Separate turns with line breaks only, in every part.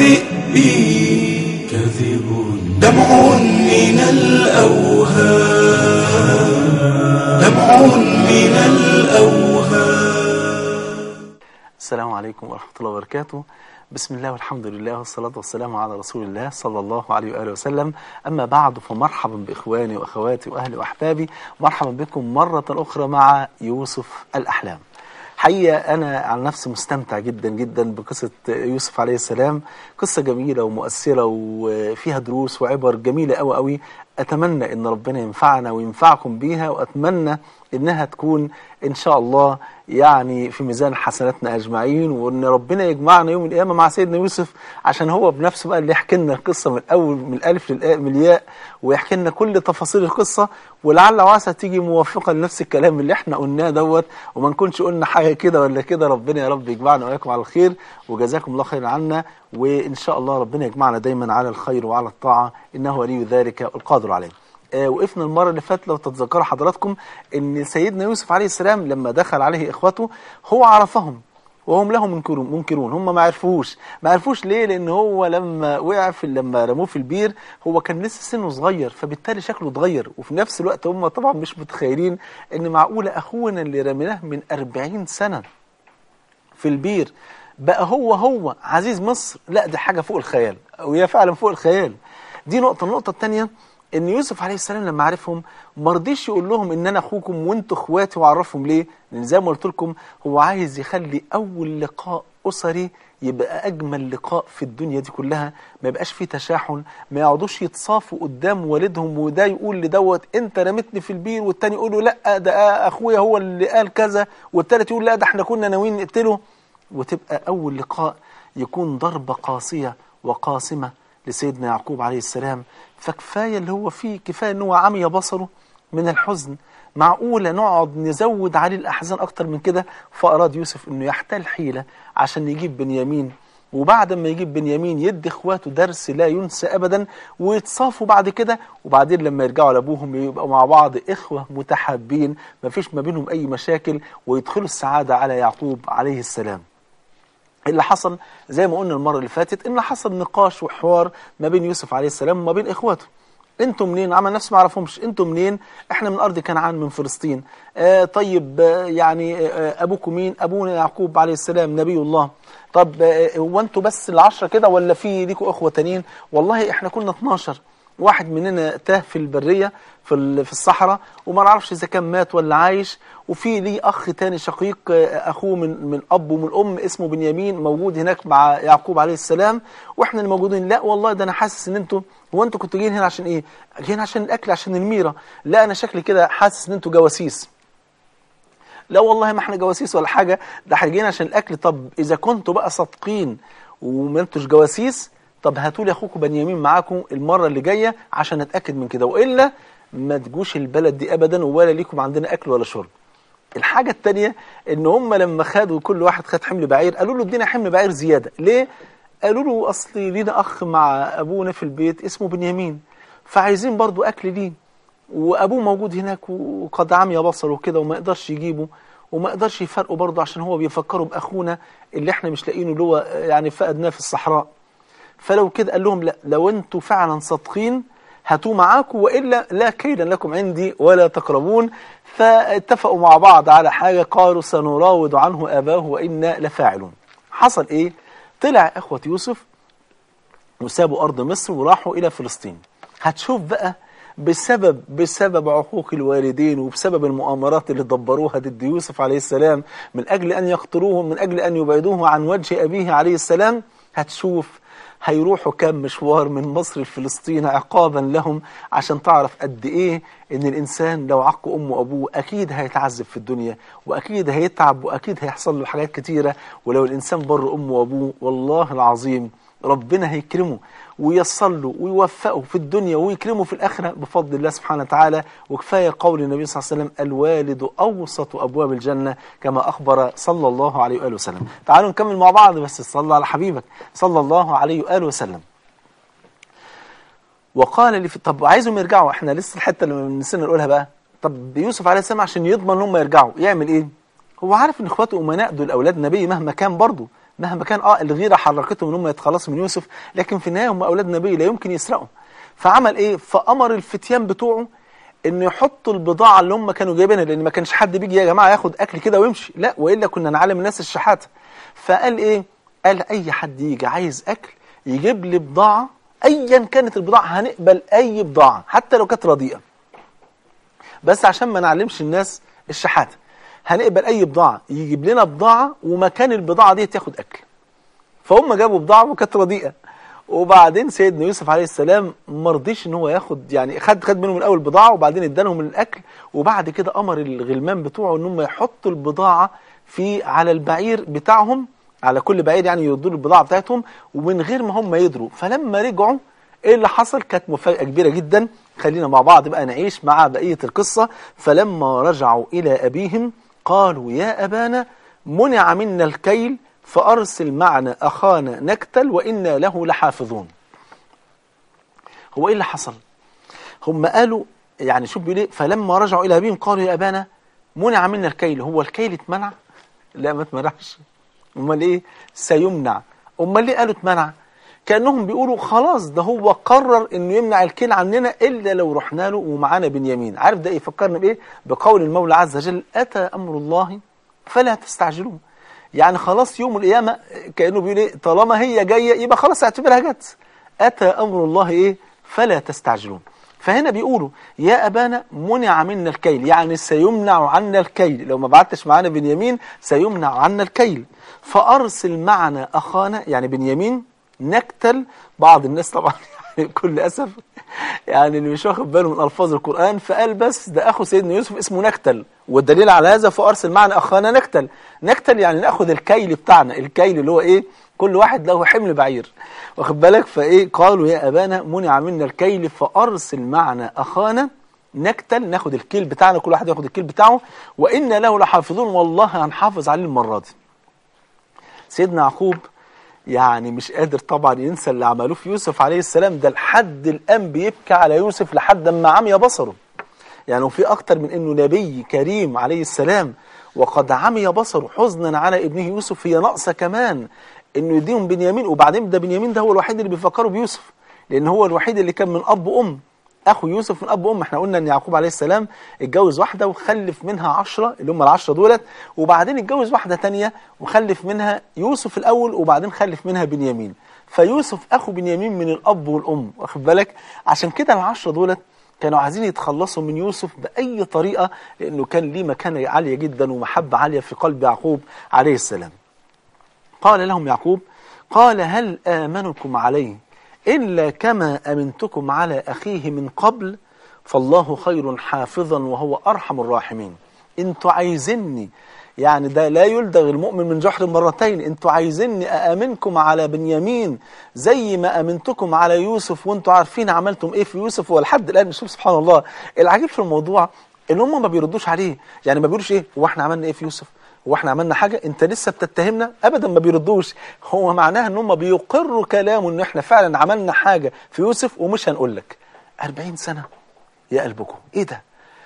كالذئب كذب دمع من الأوهام دمع من الأوهام
السلام عليكم ورحمة الله وبركاته بسم الله والحمد لله والصلاة والسلام على رسول الله صلى الله عليه وآله وسلم أما بعد فمرحبا بإخواني وأخواتي وأهلي وأحبابي مرحبا بكم مرة أخرى مع يوسف الأحلام حقيقة أنا عن نفسي مستمتع جدا جدا بقصة يوسف عليه السلام قصة جميلة ومؤثرة وفيها دروس وعبر جميلة أوي أوي أتمنى أن ربنا ينفعنا وينفعكم بيها وأتمنى أنها تكون إن شاء الله يعني في ميزان حسناتنا أجمعين وأن ربنا يجمعنا يوم القيامة مع سيدنا يوسف عشان هو بنفسه بقى اللي يحكي لنا القصة من الأول من الألف للآ من الياء ويحكي لنا كل تفاصيل القصة ولعل وعسى تيجي موافقة لنفس الكلام اللي احنا قلناه دوت وما نكونش قلنا حاجة كده ولا كده ربنا يا رب يجمعنا وإياكم على الخير وجزاكم الله خير عنا وإن شاء الله ربنا يجمعنا دايما على الخير وعلى الطاعة إنه ولي ذلك القادر عليه آه وقفنا المرة اللي فاتت لو تتذكروا حضراتكم ان سيدنا يوسف عليه السلام لما دخل عليه اخوته هو عرفهم وهم له منكرون منكرون هم ما عرفوش ما عرفوش ليه لان هو لما وقع في لما رموه في البير هو كان لسه سنه صغير فبالتالي شكله اتغير وفي نفس الوقت هم طبعا مش متخيلين ان معقوله اخونا اللي رميناه من 40 سنه في البير بقى هو هو عزيز مصر لا دي حاجه فوق الخيال وهي فعلا فوق الخيال دي نقطه النقطه الثانيه ان يوسف عليه السلام لما عرفهم ما رضيش يقول لهم ان انا اخوكم وانتوا اخواتي وعرفهم ليه لان زي ما قلت لكم هو عايز يخلي اول لقاء اسري يبقى اجمل لقاء في الدنيا دي كلها ما يبقاش فيه تشاحن ما يقعدوش يتصافوا قدام والدهم وده يقول لدوت انت رميتني في البير والتاني يقول له لا ده اخويا هو اللي قال كذا والتالت يقول لا ده احنا كنا ناويين نقتله وتبقى اول لقاء يكون ضربه قاسيه وقاسمه لسيدنا يعقوب عليه السلام فكفاية اللي هو فيه كفاية ان هو عمي بصره من الحزن معقولة نقعد نزود عليه الأحزان أكتر من كده فأراد يوسف أنه يحتال حيلة عشان يجيب بنيامين وبعد ما يجيب بنيامين يدي اخواته درس لا ينسى أبدا ويتصافوا بعد كده وبعدين لما يرجعوا لأبوهم يبقوا مع بعض إخوة متحابين ما فيش ما بينهم أي مشاكل ويدخلوا السعادة على يعقوب عليه السلام اللي حصل زي ما قلنا المرة اللي فاتت ان حصل نقاش وحوار ما بين يوسف عليه السلام وما بين اخواته انتوا منين عمل نفسه ما يعرفهمش انتوا منين احنا من ارض كنعان من فلسطين آه طيب آه يعني آه ابوكم مين ابونا يعقوب عليه السلام نبي الله طب هو انتوا بس العشرة كده ولا في ليكوا اخوة تانيين والله احنا كنا 12 واحد مننا تاه في البرية في في الصحراء وما نعرفش اذا كان مات ولا عايش وفي ليه اخ تاني شقيق اخوه من من اب ومن ام اسمه بنيامين موجود هناك مع يعقوب عليه السلام واحنا اللي موجودين لا والله ده انا حاسس ان انتوا هو انتوا كنتوا جايين هنا عشان ايه جايين عشان الاكل عشان الميره لا انا شكلي كده حاسس ان انتوا جواسيس لا والله ما احنا جواسيس ولا حاجه ده احنا جايين عشان الاكل طب اذا كنتوا بقى صادقين وما انتوش جواسيس طب هاتوا لي اخوكم بنيامين معاكم المره اللي جايه عشان اتاكد من كده والا ما تجوش البلد دي ابدا ولا ليكم عندنا اكل ولا شرب الحاجة التانية ان هم لما خدوا كل واحد خد حمل بعير قالوا له ادينا حمل بعير زيادة ليه قالوا له اصلي لينا اخ مع ابونا في البيت اسمه بنيامين فعايزين برضو اكل ليه وابوه موجود هناك وقد عمي بصره وكده وما يقدرش يجيبه وما يقدرش يفرقه برضه عشان هو بيفكروا باخونا اللي احنا مش لاقينه اللي هو يعني فقدناه في الصحراء فلو كده قال لهم لا لو انتوا فعلا صادقين هاتوه معاكم وإلا لا كيدا لكم عندي ولا تقربون فاتفقوا مع بعض على حاجة قالوا سنراود عنه أباه وإنا لفاعلون حصل إيه؟ طلع إخوة يوسف وسابوا أرض مصر وراحوا إلى فلسطين هتشوف بقى بسبب بسبب عقوق الوالدين وبسبب المؤامرات اللي دبروها ضد يوسف عليه السلام من أجل أن يقتلوه من أجل أن يبعدوه عن وجه أبيه عليه السلام هتشوف هيروحوا كام مشوار من مصر لفلسطين عقابا لهم عشان تعرف قد ايه ان الانسان لو عق امه وابوه اكيد هيتعذب في الدنيا واكيد هيتعب واكيد هيحصل له حاجات كتيره ولو الانسان بر امه وابوه والله العظيم ربنا هيكرمه وييسر له ويوفقه في الدنيا ويكرمه في الآخرة بفضل الله سبحانه وتعالى وكفاية قول النبي صلى الله عليه وسلم الوالد أوسط أبواب الجنة كما أخبر صلى الله عليه وآله وسلم تعالوا نكمل مع بعض بس صلى على حبيبك صلى الله عليه وآله وسلم وقال لي في طب عايزهم يرجعوا احنا لسه الحته اللي نسينا نقولها بقى طب يوسف عليه السلام عشان يضمن ان هم يرجعوا يعمل ايه هو عارف ان اخواته امناء دول اولاد نبي مهما كان برضه مهما كان اه الغيره حركتهم ان هم يتخلصوا من يوسف لكن في النهايه هم اولاد نبي لا يمكن يسرقوا فعمل ايه فامر الفتيان بتوعه انه يحطوا البضاعه اللي هم كانوا جايبينها لان ما كانش حد بيجي يا جماعه ياخد اكل كده ويمشي لا والا كنا نعلم الناس الشحاته فقال ايه قال اي حد يجي عايز اكل يجيب لي بضاعه ايا كانت البضاعه هنقبل اي بضاعه حتى لو كانت رديئه بس عشان ما نعلمش الناس الشحاته هنقبل اي بضاعه يجيب لنا بضاعه ومكان البضاعه دي تاخد اكل فهم جابوا بضاعه وكانت رديئه وبعدين سيدنا يوسف عليه السلام ما رضيش ان هو ياخد يعني خد خد منهم الاول بضاعه وبعدين ادالهم الاكل وبعد كده امر الغلمان بتوعه ان هم يحطوا البضاعه في على البعير بتاعهم على كل بعير يعني يردوا له البضاعه بتاعتهم ومن غير ما هم يدروا فلما رجعوا ايه اللي حصل كانت مفاجاه كبيره جدا خلينا مع بعض بقى نعيش مع بقيه القصه فلما رجعوا الى ابيهم قالوا يا ابانا منع منا الكيل فارسل معنا اخانا نكتل وانا له لحافظون هو ايه اللي حصل هم قالوا يعني شوف بيقول ايه فلما رجعوا الى ابيهم قالوا يا ابانا منع منا الكيل هو الكيل اتمنع لا ما اتمنعش امال ايه سيمنع امال ليه قالوا اتمنع كانهم بيقولوا خلاص ده هو قرر انه يمنع الكيل عننا الا لو رحنا له ومعانا بنيامين عارف ده يفكرنا بايه بقول المولى عز وجل اتى امر الله فلا تستعجلوه يعني خلاص يوم القيامه كانه بيقول ايه طالما هي جايه يبقى خلاص اعتبرها جت اتى امر الله ايه فلا تستعجلون فهنا بيقولوا يا أبانا منع منا الكيل يعني سيمنع عنا الكيل لو ما بعتش معانا بنيامين سيمنع عنا الكيل فأرسل معنا أخانا يعني بنيامين نكتل بعض الناس طبعا يعني بكل أسف يعني اللي مش واخد باله من ألفاظ القرآن فقال بس ده أخو سيدنا يوسف اسمه نكتل والدليل على هذا فأرسل معنا أخانا نكتل نكتل يعني ناخد الكيل بتاعنا الكيل اللي هو إيه كل واحد له حمل بعير واخد بالك فايه قالوا يا ابانا منع منا الكيل فارسل معنا اخانا نكتل ناخد الكيل بتاعنا كل واحد ياخد الكيل بتاعه وإنا له لحافظون والله هنحافظ عليه المرة دي سيدنا يعقوب يعني مش قادر طبعا ينسى اللي عملوه في يوسف عليه السلام ده لحد الآن بيبكي على يوسف لحد ما عمي بصره يعني وفي أكتر من أنه نبي كريم عليه السلام وقد عمي بصره حزنا على ابنه يوسف هي ناقصة كمان انه يديهم بنيامين وبعدين ده بنيامين ده هو الوحيد اللي بيفكروا بيوسف لان هو الوحيد اللي كان من اب وام اخو يوسف من اب وام احنا قلنا ان يعقوب عليه السلام اتجوز واحده وخلف منها عشرة اللي هم العشرة دولت وبعدين اتجوز واحده تانية وخلف منها يوسف الاول وبعدين خلف منها بنيامين فيوسف اخو بنيامين من الاب والام واخد بالك عشان كده العشرة دولت كانوا عايزين يتخلصوا من يوسف بأي طريقة لأنه كان ليه مكانة عالية جدا ومحبة عالية في قلب يعقوب عليه السلام قال لهم يعقوب قال هل آمنكم عليه إلا كما أمنتكم على أخيه من قبل فالله خير حافظا وهو أرحم الراحمين انتوا عايزيني يعني ده لا يلدغ المؤمن من جحر مرتين انتوا عايزيني أأمنكم على بنيامين زي ما أمنتكم على يوسف وانتوا عارفين عملتم ايه في يوسف ولحد الآن نشوف سبحان الله العجيب في الموضوع ان هم ما بيردوش عليه يعني ما بيقولوش ايه هو احنا عملنا ايه في يوسف هو احنا عملنا حاجة انت لسه بتتهمنا ابدا ما بيردوش هو معناها ان هم بيقروا كلامه ان احنا فعلا عملنا حاجة في يوسف ومش هنقول لك 40 سنة يا قلبكم ايه ده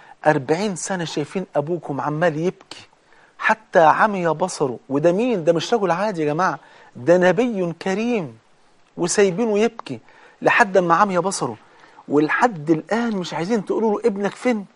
40 سنة شايفين ابوكم عمال يبكي حتى عمي بصره وده مين ده مش رجل عادي يا جماعة ده نبي كريم وسايبينه يبكي لحد ما عمي بصره ولحد الآن مش عايزين تقولوا له ابنك فين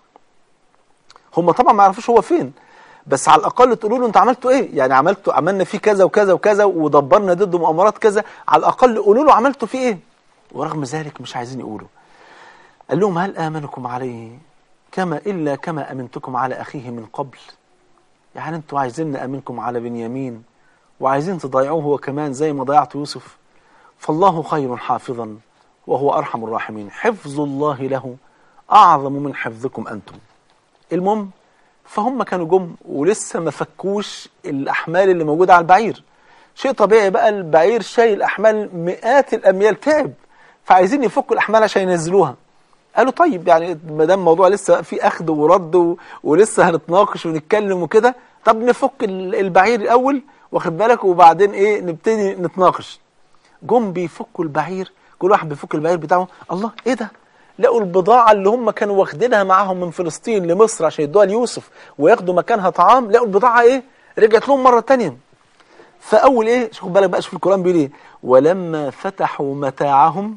هم طبعا ما يعرفوش هو فين بس على الاقل تقولوا له انت عملتوا ايه يعني عملتوا عملنا فيه كذا وكذا وكذا ودبرنا ضده مؤامرات كذا على الاقل قولوا له عملتوا فيه ايه ورغم ذلك مش عايزين يقولوا قال لهم هل امنكم عليه كما الا كما امنتكم على اخيه من قبل يعني انتوا عايزين امنكم على بنيامين وعايزين تضيعوه هو كمان زي ما ضيعت يوسف فالله خير حافظا وهو ارحم الراحمين حفظ الله له اعظم من حفظكم انتم المهم فهم كانوا جم ولسه ما فكوش الأحمال اللي موجودة على البعير شيء طبيعي بقى البعير شايل أحمال مئات الأميال تعب فعايزين يفكوا الأحمال عشان ينزلوها قالوا طيب يعني ما دام الموضوع لسه في أخذ ورد و... ولسه هنتناقش ونتكلم وكده طب نفك البعير الأول واخد بالك وبعدين إيه نبتدي نتناقش جم بيفكوا البعير كل واحد بيفك البعير بتاعه الله إيه ده لقوا البضاعة اللي هم كانوا واخدينها معاهم من فلسطين لمصر عشان يدوها ليوسف وياخدوا مكانها طعام لقوا البضاعة ايه رجعت لهم مرة تانية فاول ايه شوف بالك بقى شوف القران بيقول ايه ولما فتحوا متاعهم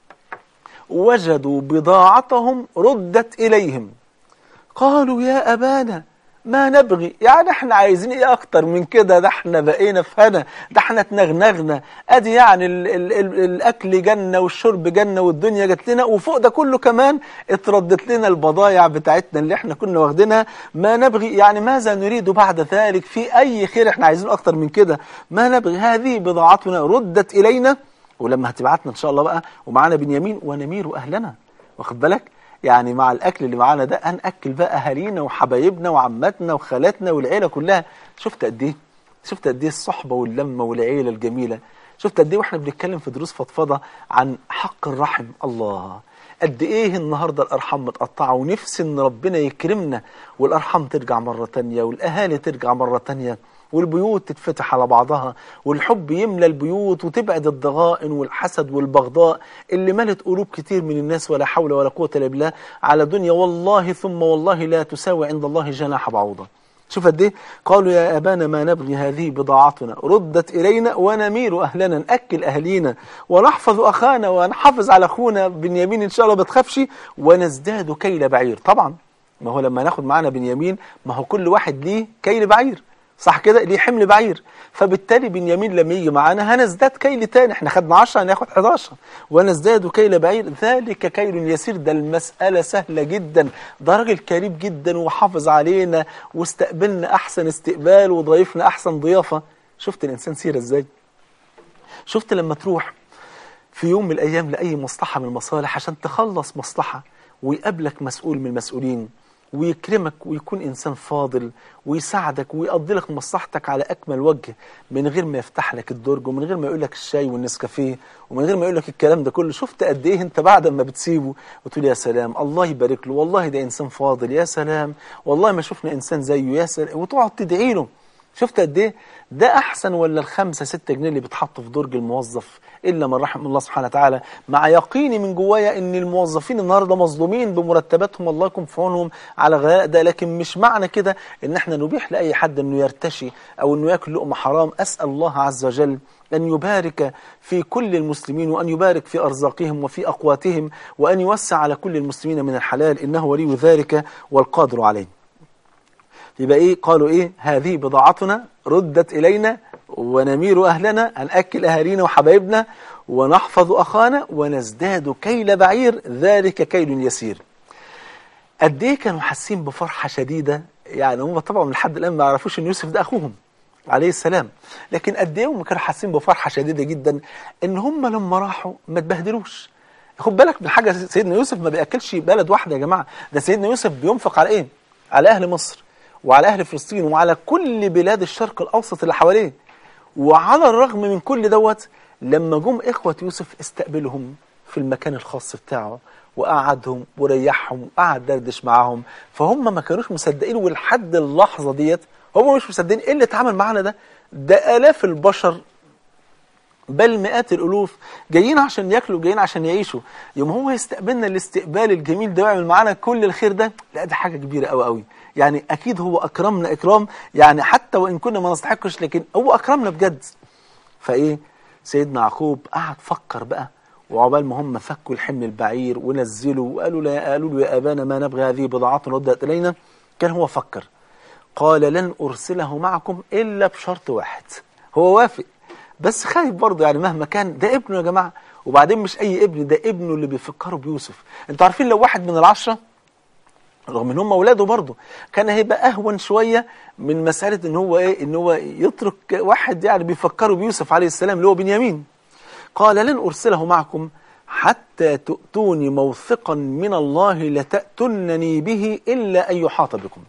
وجدوا بضاعتهم ردت اليهم قالوا يا ابانا ما نبغي يعني احنا عايزين ايه اكتر من كده ده احنا بقينا في هنا ده احنا اتنغنغنا ادي يعني ال ال ال الاكل جنة والشرب جنة والدنيا جت لنا وفوق ده كله كمان اتردت لنا البضايع بتاعتنا اللي احنا كنا واخدينها ما نبغي يعني ماذا نريد بعد ذلك في اي خير احنا عايزين اكتر من كده ما نبغي هذه بضاعتنا ردت الينا ولما هتبعتنا ان شاء الله بقى ومعانا بنيامين ونمير اهلنا واخد بالك يعني مع الاكل اللي معانا ده هناكل بقى اهالينا وحبايبنا وعماتنا وخالاتنا والعيله كلها شفت قد ايه شفت قد ايه الصحبه واللمه والعيله الجميله شفت قد ايه واحنا بنتكلم في دروس فضفضه عن حق الرحم الله قد ايه النهارده الارحام متقطعه ونفسي ان ربنا يكرمنا والارحام ترجع مره تانية والاهالي ترجع مره تانية والبيوت تتفتح على بعضها والحب يملى البيوت وتبعد الضغائن والحسد والبغضاء اللي ملت قلوب كتير من الناس ولا حول ولا قوة إلا بالله على دنيا والله ثم والله لا تساوي عند الله جناح بعوضة شوف قد ايه قالوا يا ابانا ما نبغي هذه بضاعتنا ردت الينا ونمير اهلنا ناكل اهلينا ونحفظ اخانا ونحافظ على اخونا بنيامين ان شاء الله ما تخافش ونزداد كيل بعير طبعا ما هو لما ناخد معانا بنيامين ما هو كل واحد ليه كيل بعير صح كده ليه حمل بعير فبالتالي بنيامين لما يجي معانا هنزداد كيل تاني احنا خدنا 10 هناخد 11 ونزداد كيل بعير ذلك كيل يسير ده المسألة سهلة جدا ده راجل كريم جدا وحافظ علينا واستقبلنا احسن استقبال وضيفنا احسن ضيافة شفت الانسان سيرة ازاي شفت لما تروح في يوم من الايام لاي مصلحة من المصالح عشان تخلص مصلحة ويقابلك مسؤول من المسؤولين ويكرمك ويكون إنسان فاضل ويساعدك ويقضي لك مصلحتك على أكمل وجه من غير ما يفتح لك الدرج ومن غير ما يقول لك الشاي والنسكافيه ومن غير ما يقول لك الكلام ده كله شفت قد إيه أنت بعد ما بتسيبه وتقول يا سلام الله يبارك له والله ده إنسان فاضل يا سلام والله ما شفنا إنسان زيه يا سلام وتقعد تدعي له شفت قد ايه ده احسن ولا الخمسة ستة جنيه اللي بيتحطوا في درج الموظف الا من رحم الله سبحانه وتعالى مع يقيني من جوايا ان الموظفين النهارده مظلومين بمرتباتهم الله يكون في عونهم على غلاء ده لكن مش معنى كده ان احنا نبيح لاي حد انه يرتشي او انه ياكل لقمه حرام اسال الله عز وجل أن يبارك في كل المسلمين وأن يبارك في أرزاقهم وفي أقواتهم وأن يوسع على كل المسلمين من الحلال إنه ولي ذلك والقادر عليه يبقى ايه قالوا ايه هذه بضاعتنا ردت الينا ونمير اهلنا هناكل اهالينا وحبايبنا ونحفظ اخانا ونزداد كيل بعير ذلك كيل يسير قد ايه كانوا حاسين بفرحه شديده يعني هم طبعا لحد الان ما يعرفوش ان يوسف ده اخوهم عليه السلام لكن قد ايه هم كانوا حاسين بفرحه شديده جدا ان هم لما راحوا ما تبهدلوش خد بالك من حاجه سيدنا يوسف ما بياكلش بلد واحده يا جماعه ده سيدنا يوسف بينفق على ايه على اهل مصر وعلى أهل فلسطين وعلى كل بلاد الشرق الأوسط اللي حواليه وعلى الرغم من كل دوت لما جم إخوة يوسف استقبلهم في المكان الخاص بتاعه وقعدهم وريحهم وقعد دردش معاهم فهم ما كانوش مصدقين ولحد اللحظة ديت هم مش مصدقين ايه اللي اتعامل معانا ده ده آلاف البشر بل مئات الالوف جايين عشان ياكلوا جايين عشان يعيشوا يوم هو يستقبلنا الاستقبال الجميل ده ويعمل معانا كل الخير ده لا دي حاجه كبيره قوي قوي يعني اكيد هو اكرمنا اكرام يعني حتى وان كنا ما نستحقش لكن هو اكرمنا بجد فايه سيدنا يعقوب قعد فكر بقى وعقبال ما هم فكوا الحمل البعير ونزلوا وقالوا لا قالوا له يا ابانا ما نبغي هذه بضاعتنا ردت الينا كان هو فكر قال لن ارسله معكم الا بشرط واحد هو وافق بس خايف برضه يعني مهما كان ده ابنه يا جماعه وبعدين مش اي ابن ده ابنه اللي بيفكروا بيوسف انتوا عارفين لو واحد من العشره رغم ان هم اولاده برضه كان هيبقى اهون شويه من مساله ان هو ايه ان هو يترك واحد يعني بيفكروا بيوسف عليه السلام اللي هو بنيامين قال لن ارسله معكم حتى تؤتوني موثقا من الله لتاتونني به الا ان يحاط بكم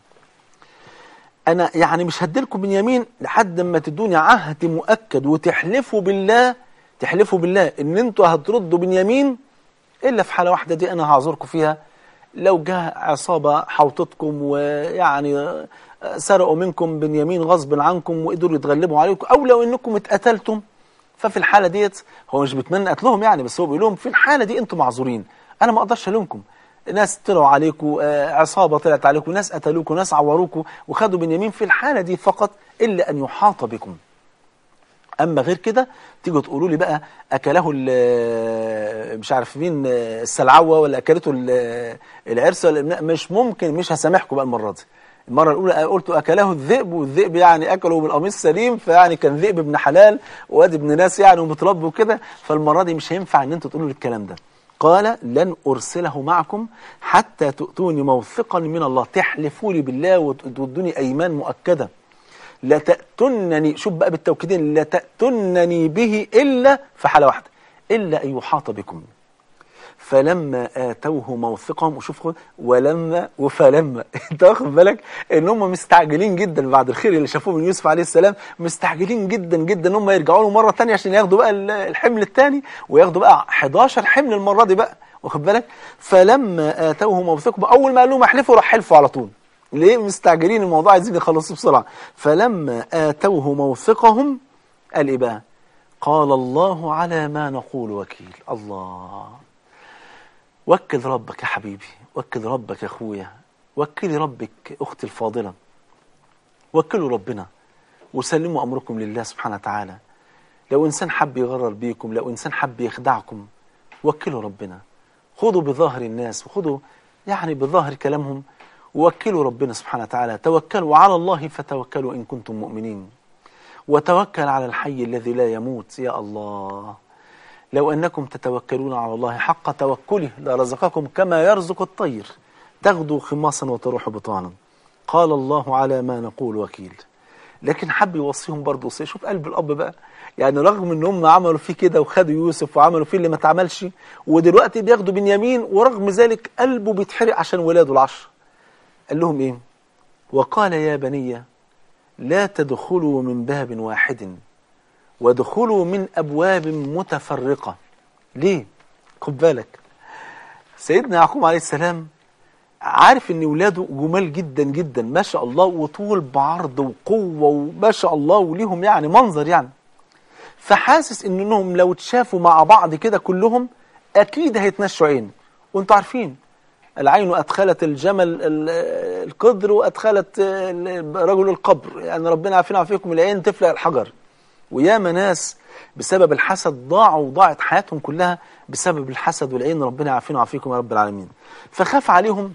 انا يعني مش هديلكم بنيامين لحد ما تدوني عهد مؤكد وتحلفوا بالله تحلفوا بالله ان انتوا هتردوا بنيامين الا في حاله واحده دي انا هعذركم فيها لو جاء عصابة حوطتكم ويعني سرقوا منكم بنيامين غصب عنكم وقدروا يتغلبوا عليكم أو لو أنكم اتقتلتم ففي الحالة ديت هو مش بيتمنى قتلهم يعني بس هو بيقول لهم في الحالة دي أنتم معذورين أنا ما أقدرش ألومكم ناس طلعوا عليكم عصابة طلعت عليكم ناس قتلوكم ناس عوروكم وخدوا بنيامين في الحالة دي فقط إلا أن يحاط بكم اما غير كده تيجوا تقولوا لي بقى اكله ال- مش عارف مين السلعوه ولا اكلته ال- العرس ولا مش ممكن مش هسامحكم بقى المره دي المره الاولى قلت اكله الذئب والذئب يعني اكله بالقميص سليم فيعني كان ذئب ابن حلال واد ابن ناس يعني ومتربي وكده فالمره دي مش هينفع ان انتوا تقولوا لي الكلام ده قال لن ارسله معكم حتى تؤتوني موثقا من الله تحلفوا لي بالله وتدوني ايمان مؤكده لتأتنني شوف بقى بالتوكيدين لتأتنني به إلا في حالة واحدة إلا أن يحاط بكم فلما آتوه موثقهم وشوف خد- ولما وفلما انت واخد بالك ان هم مستعجلين جدا بعد الخير اللي شافوه من يوسف عليه السلام مستعجلين جدا جدا ان هم يرجعوا له مره ثانيه عشان ياخدوا بقى ال- الحمل الثاني وياخدوا بقى 11 حمل المره دي بقى واخد بالك فلما آتوه موثقهم اول ما قال لهم احلفوا راح حلفوا على طول ليه مستعجلين الموضوع عايزين يخلصوه بسرعه فلما آتوه موثقهم قال ايه بقى قال الله على ما نقول وكيل الله وكل ربك يا حبيبي وكل ربك يا اخويا وكلي ربك اختي الفاضله وكلوا ربنا وسلموا امركم لله سبحانه وتعالى لو انسان حب يغرر بيكم لو انسان حب يخدعكم وكلوا ربنا خذوا بظاهر الناس وخذوا يعني بظاهر كلامهم ووكلوا ربنا سبحانه وتعالى توكلوا على الله فتوكلوا ان كنتم مؤمنين وتوكل على الحي الذي لا يموت يا الله لو أنكم تتوكلون على الله حق توكله لرزقكم كما يرزق الطير تغدو خماصا وتروح بطانا قال الله على ما نقول وكيل لكن حب يوصيهم برضه وصية شوف قلب الأب بقى يعني رغم ان هم عملوا فيه كده وخدوا يوسف وعملوا فيه اللي ما اتعملش ودلوقتي بياخدوا بنيامين ورغم ذلك قلبه بيتحرق عشان ولاده العشر قال لهم ايه وقال يا بني لا تدخلوا من باب واحد وادخلوا من أبواب متفرقة ليه؟ خد بالك سيدنا يعقوب عليه السلام عارف ان ولاده جمال جدا جدا ما شاء الله وطول بعرض وقوة وما شاء الله وليهم يعني منظر يعني فحاسس ان انهم لو اتشافوا مع بعض كده كلهم اكيد هيتنشوا عين وانتوا عارفين العين أدخلت الجمل ال- القدر وأدخلت ال- رجل القبر يعني ربنا عافينا وعافيكم العين تفلق الحجر وياما ناس بسبب الحسد ضاعوا وضاعت حياتهم كلها بسبب الحسد والعين ربنا عافينا وعافيكم يا رب العالمين فخاف عليهم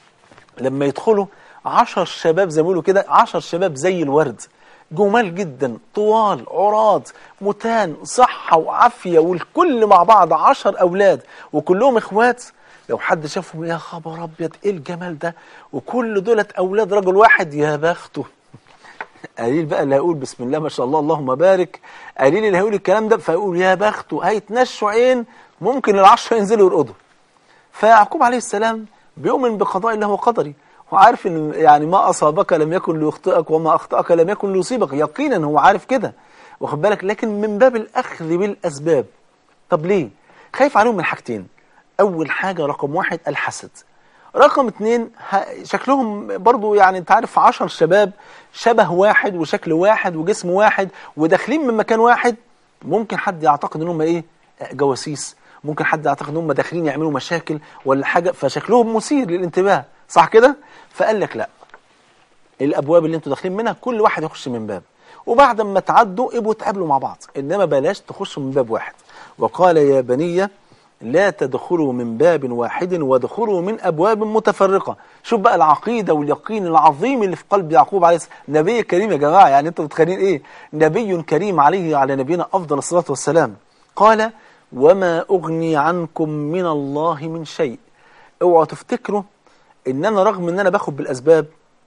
لما يدخلوا عشر شباب زي ما بيقولوا كده عشر شباب زي الورد جمال جدا طوال عراض متان صحة وعافية والكل مع بعض عشر أولاد وكلهم إخوات لو حد شافهم يا خبر أبيض إيه الجمال ده وكل دولت أولاد رجل واحد يا بخته قليل بقى اللي هيقول بسم الله ما شاء الله اللهم بارك قليل اللي هيقول الكلام ده فيقول يا بخته هيتنشوا عين ممكن العشرة ينزلوا يرقدوا فيعقوب عليه السلام بيؤمن بقضاء الله وقدره هو عارف ان يعني ما اصابك لم يكن ليخطئك وما اخطاك لم يكن ليصيبك يقينا هو عارف كده واخد بالك لكن من باب الاخذ بالاسباب طب ليه خايف عليهم من حاجتين اول حاجه رقم واحد الحسد رقم اتنين ه- شكلهم برضو يعني انت عارف عشر شباب شبه واحد وشكل واحد وجسم واحد وداخلين من مكان واحد ممكن حد يعتقد ان هم ايه جواسيس ممكن حد يعتقد ان هم داخلين يعملوا مشاكل ولا حاجه فشكلهم مثير للانتباه صح كده فقال لك لا الابواب اللي انتوا داخلين منها كل واحد يخش من باب وبعد ما تعدوا ابقوا تقابلوا مع بعض انما بلاش تخشوا من باب واحد وقال يا بني لا تدخلوا من باب واحد وادخلوا من ابواب متفرقه شوف بقى العقيده واليقين العظيم اللي في قلب يعقوب عليه السلام نبي كريم يا جماعه يعني انتوا متخيلين ايه نبي كريم عليه على نبينا افضل الصلاه والسلام قال وما اغني عنكم من الله من شيء اوعوا تفتكروا ان انا رغم ان انا باخد بالاسباب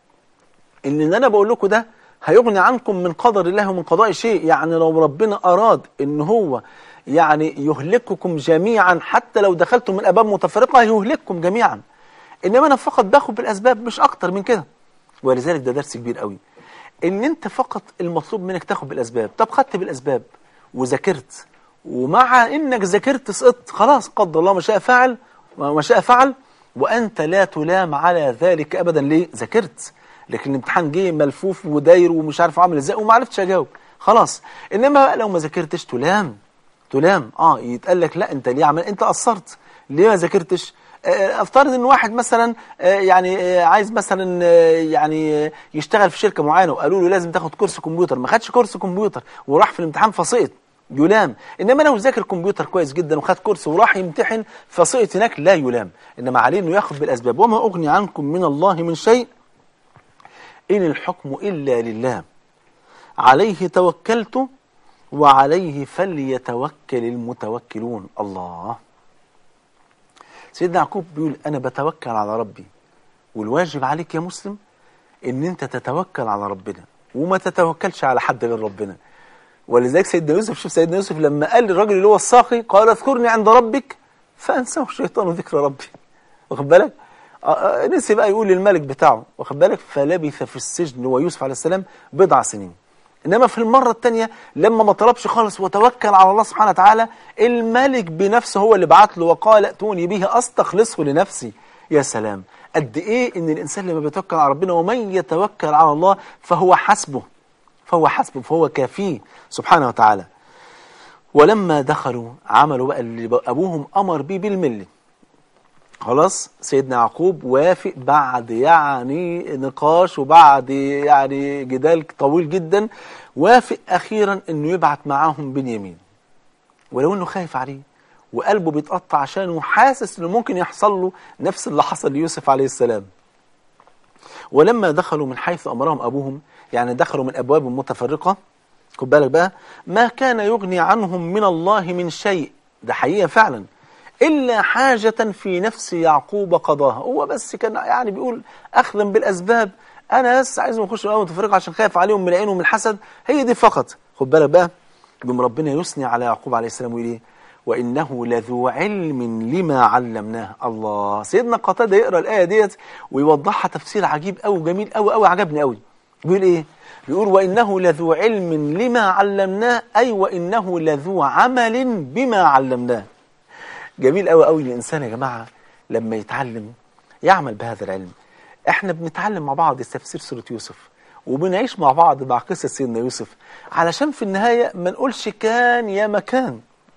ان اللي انا بقول لكم ده هيغني عنكم من قدر الله ومن قضاء شيء يعني لو ربنا اراد ان هو يعني يهلككم جميعا حتى لو دخلتم من ابواب متفرقه يهلككم جميعا انما انا فقط باخد بالاسباب مش اكتر من كده ولذلك ده درس كبير قوي ان انت فقط المطلوب منك تاخد بالاسباب طب خدت بالاسباب وذاكرت ومع انك ذاكرت سقطت خلاص قدر الله ما شاء فعل وما شاء فعل وانت لا تلام على ذلك ابدا ليه ذاكرت لكن الامتحان جه ملفوف وداير ومش عارف عامل ازاي وما عرفتش اجاوب خلاص انما بقى لو ما ذاكرتش تلام تلام اه يتقال لك لا انت ليه عمل انت قصرت ليه ما ذاكرتش آه، افترض ان واحد مثلا آه، يعني آه، عايز مثلا آه، يعني آه، يشتغل في شركه معينه وقالوا له لازم تاخد كورس كمبيوتر ما خدش كورس كمبيوتر وراح في الامتحان فسقط يلام انما لو ذاكر كمبيوتر كويس جدا وخد كورس وراح يمتحن فسقط هناك لا يلام انما عليه انه ياخد بالاسباب وما اغني عنكم من الله من شيء ان الحكم الا لله عليه توكلت وعليه فليتوكل المتوكلون الله سيدنا يعقوب بيقول انا بتوكل على ربي والواجب عليك يا مسلم ان انت تتوكل على ربنا وما تتوكلش على حد غير ربنا ولذلك سيدنا يوسف شوف سيدنا يوسف لما قال للراجل اللي هو الساقي قال اذكرني عند ربك فانساه الشيطان ذكر ربي واخد بالك آه، آه، نسي بقى يقول للملك بتاعه واخد بالك فلبث في السجن هو يوسف عليه السلام بضع سنين انما في المره الثانيه لما ما طلبش خالص وتوكل على الله سبحانه وتعالى الملك بنفسه هو اللي بعت له وقال ائتوني به استخلصه لنفسي يا سلام قد ايه ان الانسان لما بيتوكل على ربنا ومن يتوكل على الله فهو حسبه فهو حسبه فهو كافيه سبحانه وتعالى ولما دخلوا عملوا بقى اللي ابوهم امر بيه بالملي خلاص سيدنا يعقوب وافق بعد يعني نقاش وبعد يعني جدال طويل جدا وافق اخيرا انه يبعت معاهم بنيامين ولو انه خايف عليه وقلبه بيتقطع عشانه وحاسس انه ممكن يحصل له نفس اللي حصل ليوسف عليه السلام ولما دخلوا من حيث امرهم ابوهم يعني دخلوا من ابواب متفرقه خد بالك بقى ما كان يغني عنهم من الله من شيء ده حقيقه فعلا إلا حاجة في نفس يعقوب قضاها هو بس كان يعني بيقول أخذا بالأسباب أنا بس عايزهم يخشوا الأول متفرقة عشان خايف عليهم من العين ومن الحسد هي دي فقط خد بالك بقى بم ربنا يثني على يعقوب عليه السلام ويقول إيه وإنه لذو علم لما علمناه الله سيدنا قتادة يقرأ الآية ديت ويوضحها تفسير عجيب أوي وجميل أوي أوي عجبني أوي بيقول إيه بيقول وإنه لذو علم لما علمناه أي وإنه لذو عمل بما علمناه جميل قوي قوي الانسان يا جماعه لما يتعلم يعمل بهذا العلم احنا بنتعلم مع بعض تفسير سوره يوسف وبنعيش مع بعض مع قصه سيدنا يوسف علشان في النهايه ما نقولش كان يا مكان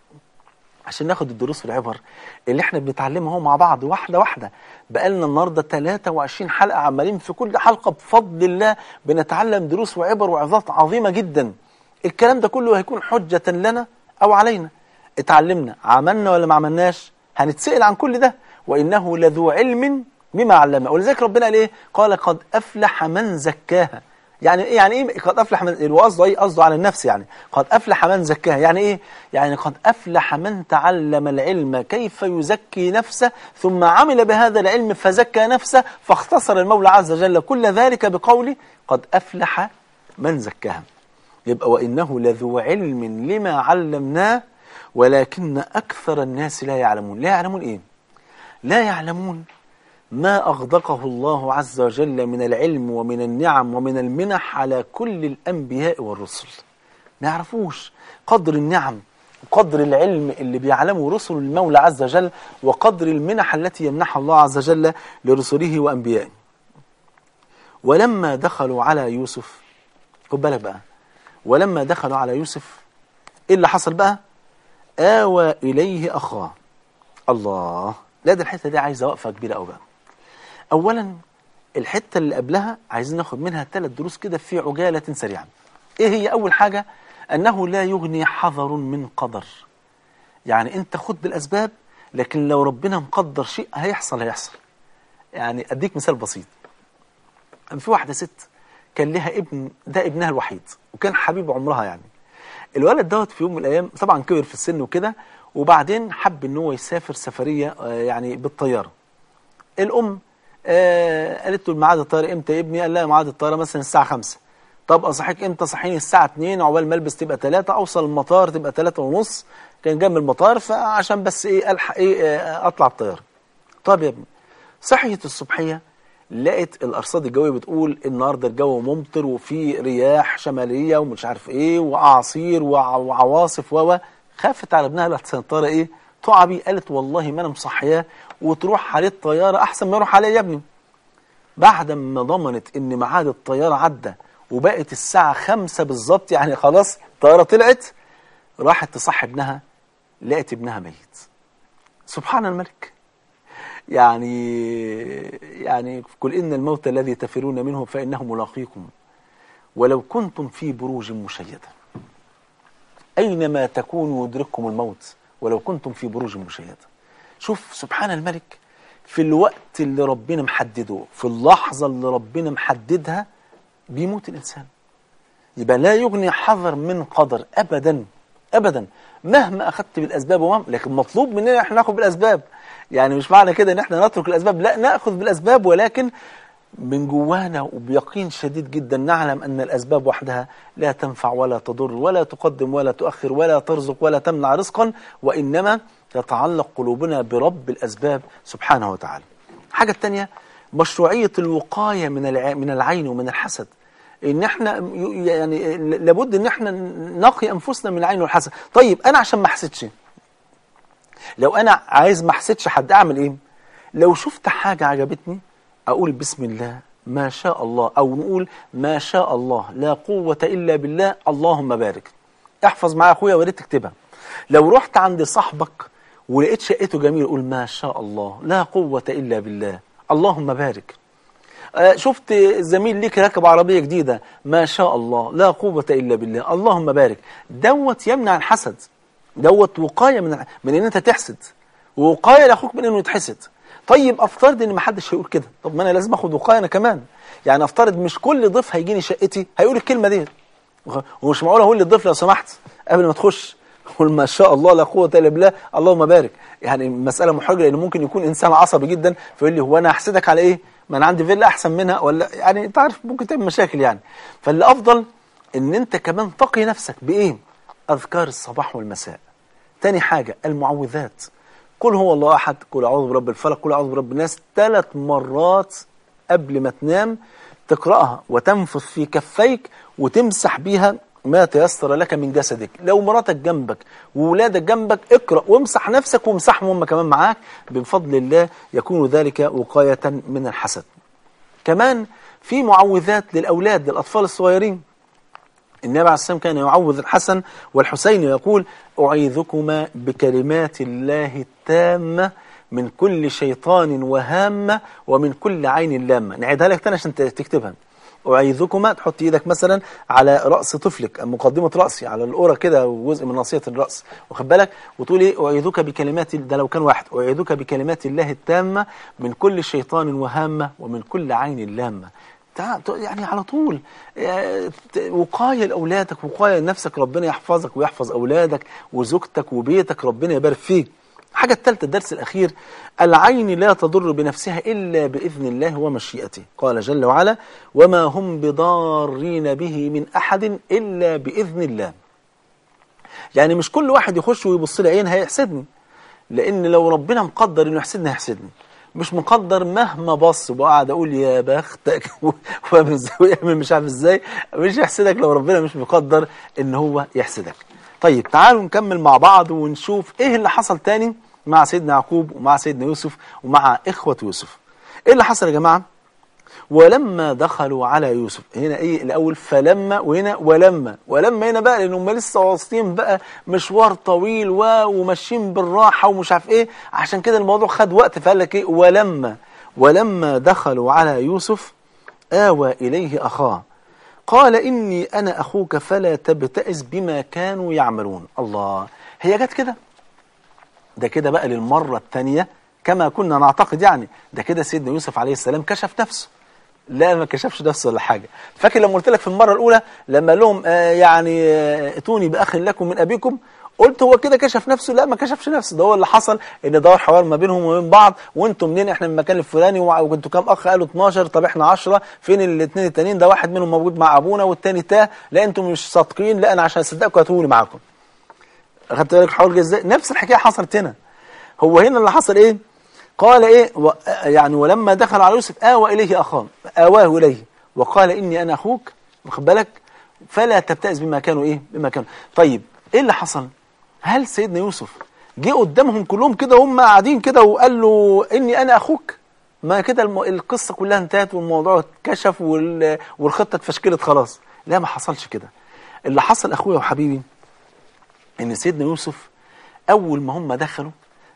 عشان ناخد الدروس والعبر اللي احنا بنتعلمها اهو مع بعض واحده واحده بقالنا النهارده 23 حلقه عمالين في كل حلقه بفضل الله بنتعلم دروس وعبر وعظات عظيمه جدا الكلام ده كله هيكون حجه لنا او علينا اتعلمنا عملنا ولا ما عملناش هنتسأل عن كل ده وإنه لذو علم بما علمنا ولذلك ربنا قال ايه قال قد أفلح من زكاها يعني ايه يعني ايه قد أفلح من قصده ايه قصده على النفس يعني قد أفلح من زكاها يعني ايه يعني قد أفلح من تعلم العلم كيف يزكي نفسه ثم عمل بهذا العلم فزكى نفسه فاختصر المولى عز وجل كل ذلك بقوله قد أفلح من زكاها يبقى وإنه لذو علم لما علمناه ولكن أكثر الناس لا يعلمون لا يعلمون إيه؟ لا يعلمون ما أغدقه الله عز وجل من العلم ومن النعم ومن المنح على كل الأنبياء والرسل ما يعرفوش قدر النعم وقدر العلم اللي بيعلمه رسل المولى عز وجل وقدر المنح التي يمنحها الله عز وجل لرسله وأنبيائه ولما دخلوا على يوسف خد بالك بقى ولما دخلوا على يوسف ايه اللي حصل بقى آوى إليه أخاه الله لا ده الحتة دي عايزة وقفة كبيرة أوي بقى أولا الحتة اللي قبلها عايزين ناخد منها ثلاث دروس كده في عجالة سريعا إيه هي أول حاجة أنه لا يغني حذر من قدر يعني أنت خد بالأسباب لكن لو ربنا مقدر شيء هيحصل هيحصل يعني أديك مثال بسيط في واحدة ست كان لها ابن ده ابنها الوحيد وكان حبيب عمرها يعني الولد دوت في يوم من الايام طبعا كبر في السن وكده وبعدين حب ان هو يسافر سفريه آه، يعني بالطياره الام آه قالت له ميعاد الطياره امتى يا ابني قال لها ميعاد الطياره مثلا الساعه 5 طب اصحيك امتى صحيني الساعه 2 عقبال ما البس تبقى 3 اوصل المطار تبقى 3 ونص كان جنب المطار فعشان بس ايه الحق ايه آه، اطلع الطياره طب يا ابني صحيت الصبحيه لقيت الارصاد الجويه بتقول النهارده الجو ممطر وفي رياح شماليه ومش عارف ايه واعاصير وع- وعواصف و خافت على ابنها لا الطياره ايه تقع بيه قالت والله ما انا مصحياه وتروح عليه الطياره احسن ما يروح عليا يا ابني بعد ما ضمنت ان ميعاد الطياره عدى وبقت الساعه خمسة بالظبط يعني خلاص الطياره طلعت راحت تصحي ابنها لقت ابنها ميت سبحان الملك يعني يعني قل إن الموت الذي تفرون منه فإنه ملاقيكم ولو كنتم في بروج مشيدة أينما تكونوا يدرككم الموت ولو كنتم في بروج مشيدة شوف سبحان الملك في الوقت اللي ربنا محدده في اللحظة اللي ربنا محددها بيموت الإنسان يبقى لا يغني حذر من قدر أبدا أبدا مهما أخذت بالأسباب ومهما لكن مطلوب مننا احنا ناخد بالأسباب يعني مش معنى كده ان احنا نترك الأسباب لا نأخذ بالأسباب ولكن من جوانا وبيقين شديد جدا نعلم أن الأسباب وحدها لا تنفع ولا تضر ولا تقدم ولا تؤخر ولا ترزق ولا تمنع رزقا وإنما يتعلق قلوبنا برب الأسباب سبحانه وتعالى حاجة الثانية مشروعية الوقاية من الع- من العين ومن الحسد ان احنا ي- يعني لابد ان احنا نقي انفسنا من العين والحسد طيب انا عشان ما احسدش لو انا عايز ما احسدش حد اعمل ايه لو شفت حاجة عجبتني اقول بسم الله ما شاء الله او نقول ما شاء الله لا قوة الا بالله اللهم بارك احفظ معايا اخويا وريت تكتبها لو رحت عند صاحبك ولقيت شقته جميل قول ما شاء الله لا قوة الا بالله اللهم بارك آه، شفت زميل ليك راكب عربية جديدة ما شاء الله لا قوة إلا بالله اللهم بارك دوت يمنع الحسد دوت وقاية من من ان انت تحسد ووقاية لاخوك من انه يتحسد طيب افترض ان ما حدش هيقول كده طب ما انا لازم اخد وقاية انا كمان يعني افترض مش كل ضيف هيجيني شقتي هيقول الكلمة دي ومش معقول اقول للضيف لو سمحت قبل ما تخش قول ما شاء الله لا قوة إلا بالله اللهم بارك يعني مسألة محرجة لأن ممكن يكون إنسان عصبي جدا فيقول لي هو أنا أحسدك على إيه ما أنا عندي فيلا أحسن منها ولا يعني أنت عارف ممكن تعمل مشاكل يعني فاللي أفضل إن أنت كمان تقي نفسك بإيه أذكار الصباح والمساء تاني حاجة المعوذات قل هو الله أحد قل أعوذ برب الفلق قل أعوذ برب الناس ثلاث مرات قبل ما تنام تقرأها وتنفث في كفيك وتمسح بيها ما تيسر لك من جسدك لو مراتك جنبك وولادك جنبك اقرأ وامسح نفسك وامسحهم هم كمان معاك بفضل الله يكون ذلك وقاية من الحسد كمان في معوذات للأولاد للأطفال الصغيرين النبي عليه السلام كان يعوذ الحسن والحسين ويقول أعيذكما بكلمات الله التامة من كل شيطان وهامة ومن كل عين لامة نعيدها لك تاني عشان تكتبها أعيذكما تحط إيدك مثلا على رأس طفلك مقدمة رأسي على القرى كده وجزء من ناصية الرأس واخد بالك وتقول إيه أعيذك بكلمات ده لو كان واحد أعيذك بكلمات الله التامة من كل شيطان وهامة ومن كل عين لامة تع- يعني على طول آه، ت- وقاية لأولادك وقاية لنفسك ربنا يحفظك ويحفظ أولادك وزوجتك وبيتك ربنا يبارك فيك الحاجة الثالثة الدرس الأخير العين لا تضر بنفسها إلا بإذن الله ومشيئته قال جل وعلا وما هم بضارين به من أحد إلا بإذن الله يعني مش كل واحد يخش ويبص لي عين هيحسدني لان لو ربنا مقدر انه يحسدني هيحسدني مش مقدر مهما بص وقعد اقول يا بختك وفاهم ازاي ويعمل مش عارف ازاي مش يحسدك لو ربنا مش مقدر ان هو يحسدك طيب تعالوا نكمل مع بعض ونشوف ايه اللي حصل تاني مع سيدنا يعقوب ومع سيدنا يوسف ومع اخوة يوسف ايه اللي حصل يا جماعه ولما دخلوا على يوسف هنا ايه الاول فلما وهنا ولما ولما هنا بقى لان هم لسه واصلين بقى مشوار طويل و- وماشيين بالراحه ومش عارف ايه عشان كده الموضوع خد وقت فقال لك ايه ولما ولما دخلوا على يوسف آوى إليه أخاه قال إني أنا أخوك فلا تبتئس بما كانوا يعملون الله هي جت كده ده كده بقى للمرة الثانية كما كنا نعتقد يعني ده كده سيدنا يوسف عليه السلام كشف نفسه لا ما كشفش نفسه ولا حاجة فاكر لما قلت لك في المرة الأولى لما قال لهم آه يعني آه، اتوني بأخ لكم من أبيكم قلت هو كده كشف نفسه لا ما كشفش نفسه ده هو اللي حصل ان دار حوار ما بينهم وبين بعض وانتم منين احنا من المكان الفلاني وع- وكنتوا كام اخ قالوا 12 طب احنا 10 فين الاثنين التانيين ده واحد منهم موجود مع ابونا والتاني تاه لا انتم مش صادقين لا انا عشان اصدقكم هاتوني معاكم خدت بالك الحوار جه ازاي نفس الحكايه حصلت هنا هو هنا اللي حصل ايه قال ايه و يعني ولما دخل على يوسف آوى إليه أخاه آواه إليه وقال إني أنا أخوك واخد بالك فلا تبتئس بما كانوا إيه بما كانوا طيب إيه اللي حصل هل سيدنا يوسف جه قدامهم كلهم كده وهم قاعدين كده وقال له إني أنا أخوك ما كده الم... القصة كلها انتهت والموضوع اتكشف وال... والخطة اتفشكلت خلاص لا ما حصلش كده اللي حصل أخويا وحبيبي ان سيدنا يوسف اول ما هم دخلوا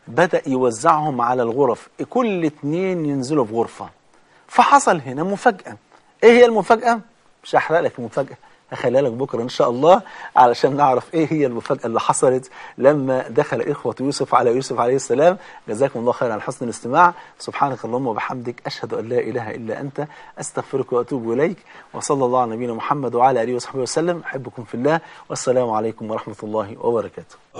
بدأ يوزعهم على الغرف كل اتنين ينزلوا في غرفة فحصل هنا مفاجأة ايه هي المفاجأة؟ مش هحرق لك المفاجأة هخليها لك بكرة إن شاء الله علشان نعرف إيه هي المفاجأة اللي حصلت لما دخل إخوة يوسف على يوسف عليه السلام جزاكم الله خيرا على حسن الاستماع سبحانك اللهم وبحمدك أشهد أن لا إله إلا أنت أستغفرك وأتوب إليك وصلى الله على نبينا محمد وعلى آله وصحبه وسلم أحبكم في الله والسلام عليكم ورحمة الله وبركاته